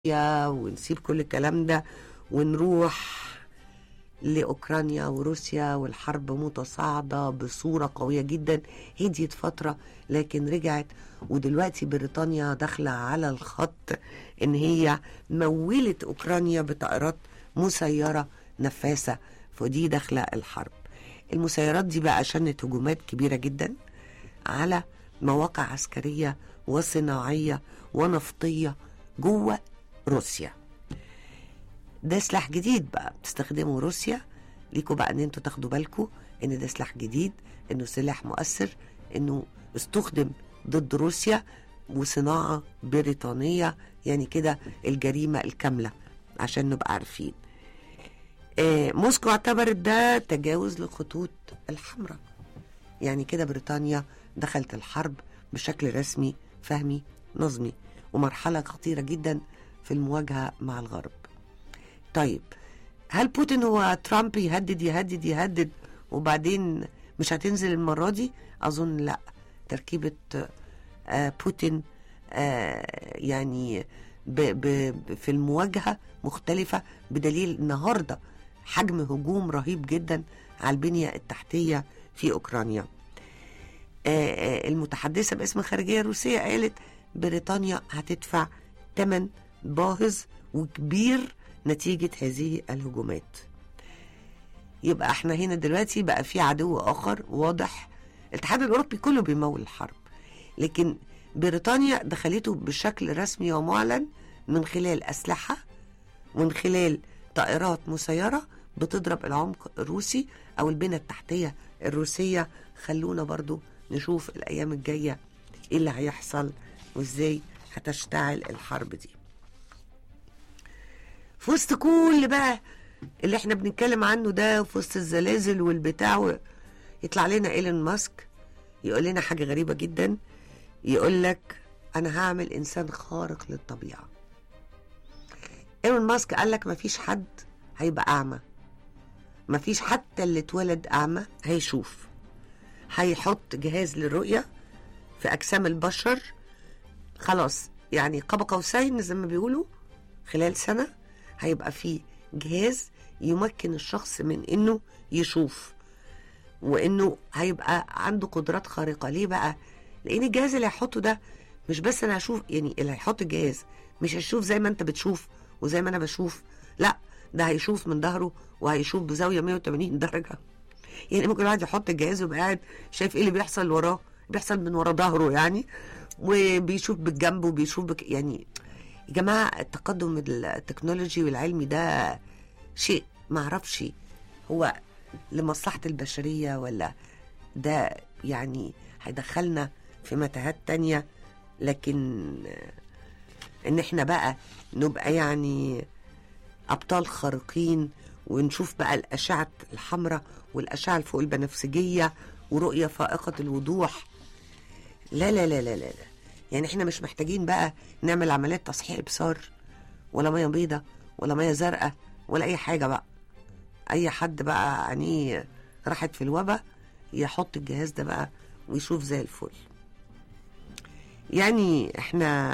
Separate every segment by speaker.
Speaker 1: روسيا ونسيب كل الكلام ده ونروح لأوكرانيا وروسيا والحرب متصاعدة بصورة قوية جدا هديت فترة لكن رجعت ودلوقتي بريطانيا داخلة على الخط إن هي مولت أوكرانيا بطائرات مسيرة نفاثة فدي داخلة الحرب المسيرات دي بقى شنت هجومات كبيرة جدا على مواقع عسكرية وصناعية ونفطية جوه روسيا ده سلاح جديد بقى بتستخدمه روسيا ليكوا بقى ان انتوا تاخدوا بالكم ان ده سلاح جديد انه سلاح مؤثر انه استخدم ضد روسيا وصناعة بريطانية يعني كده الجريمة الكاملة عشان نبقى عارفين آه موسكو اعتبرت ده تجاوز للخطوط الحمراء يعني كده بريطانيا دخلت الحرب بشكل رسمي فهمي نظمي ومرحلة خطيرة جدا في المواجهة مع الغرب طيب هل بوتين هو ترامب يهدد يهدد يهدد وبعدين مش هتنزل المرة دي أظن لا تركيبة آه بوتين آه يعني ب ب في المواجهة مختلفة بدليل النهاردة حجم هجوم رهيب جدا على البنية التحتية في أوكرانيا آه المتحدثة باسم الخارجية الروسية قالت بريطانيا هتدفع ثمن باهظ وكبير نتيجة هذه الهجومات يبقى احنا هنا دلوقتي بقى في عدو آخر واضح الاتحاد الأوروبي كله بيمول الحرب لكن بريطانيا دخلته بشكل رسمي ومعلن من خلال أسلحة ومن خلال طائرات مسيرة بتضرب العمق الروسي أو البنى التحتية الروسية خلونا برضو نشوف الأيام الجاية إيه اللي هيحصل وإزاي هتشتعل الحرب دي في وسط كل بقى اللي احنا بنتكلم عنه ده في وسط الزلازل والبتاع يطلع لنا ايلون ماسك يقول لنا حاجه غريبه جدا يقول لك انا هعمل انسان خارق للطبيعه ايلون ماسك قال لك مفيش حد هيبقى اعمى مفيش حتى اللي اتولد اعمى هيشوف هيحط جهاز للرؤيه في اجسام البشر خلاص يعني قاب قوسين زي ما بيقولوا خلال سنه هيبقى فيه جهاز يمكن الشخص من انه يشوف وانه هيبقى عنده قدرات خارقه ليه بقى لان الجهاز اللي هيحطه ده مش بس انا هشوف يعني اللي هيحط الجهاز مش هيشوف زي ما انت بتشوف وزي ما انا بشوف لا ده هيشوف من ظهره وهيشوف بزاويه 180 درجه يعني ممكن الواحد يحط الجهاز ويبقى قاعد شايف ايه اللي بيحصل وراه بيحصل من ورا ظهره يعني وبيشوف بالجنب وبيشوف بك يعني يا جماعة التقدم التكنولوجي والعلمي ده شيء معرفش هو لمصلحة البشرية ولا ده يعني هيدخلنا في متاهات تانية لكن ان احنا بقى نبقى يعني ابطال خارقين ونشوف بقى الاشعة الحمراء والاشعة الفوق البنفسجية ورؤية فائقة الوضوح لا لا لا لا لا, لا. يعني احنا مش محتاجين بقى نعمل عمليات تصحيح ابصار ولا ميه بيضة ولا ميه زرقاء ولا اي حاجه بقى اي حد بقى عينيه راحت في الوبا يحط الجهاز ده بقى ويشوف زي الفل يعني احنا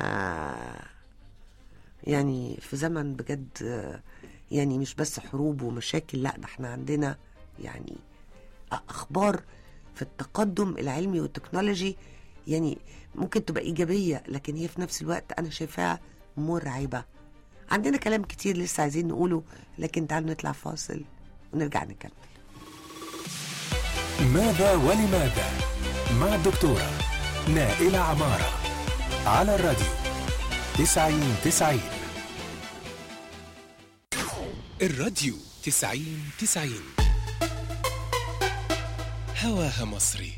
Speaker 1: يعني في زمن بجد يعني مش بس حروب ومشاكل لا ده احنا عندنا يعني اخبار في التقدم العلمي والتكنولوجي يعني ممكن تبقى إيجابية لكن هي في نفس الوقت أنا شايفاها مرعبة عندنا كلام كتير لسه عايزين نقوله لكن تعالوا نطلع فاصل ونرجع نكمل
Speaker 2: ماذا ولماذا مع الدكتورة نائلة عمارة على الراديو تسعين تسعين الراديو تسعين تسعين هواها مصري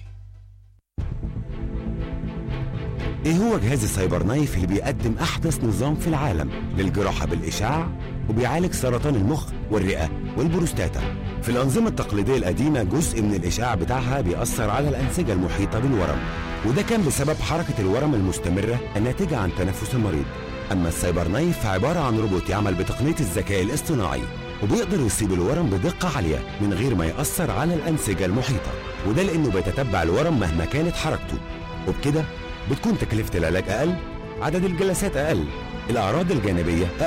Speaker 3: ايه هو جهاز السايبر نايف اللي بيقدم احدث نظام في العالم للجراحه بالاشعاع وبيعالج سرطان المخ والرئه والبروستاتا في الانظمه التقليديه القديمه جزء من الاشعاع بتاعها بيأثر على الانسجه المحيطه بالورم وده كان بسبب حركه الورم المستمره الناتجه عن تنفس المريض اما السايبر نايف فعباره عن روبوت يعمل بتقنيه الذكاء الاصطناعي وبيقدر يصيب الورم بدقه عاليه من غير ما يأثر على الانسجه المحيطه وده لانه بيتتبع الورم مهما كانت حركته وبكده بتكون تكلفة العلاج أقل عدد الجلسات أقل الأعراض الجانبية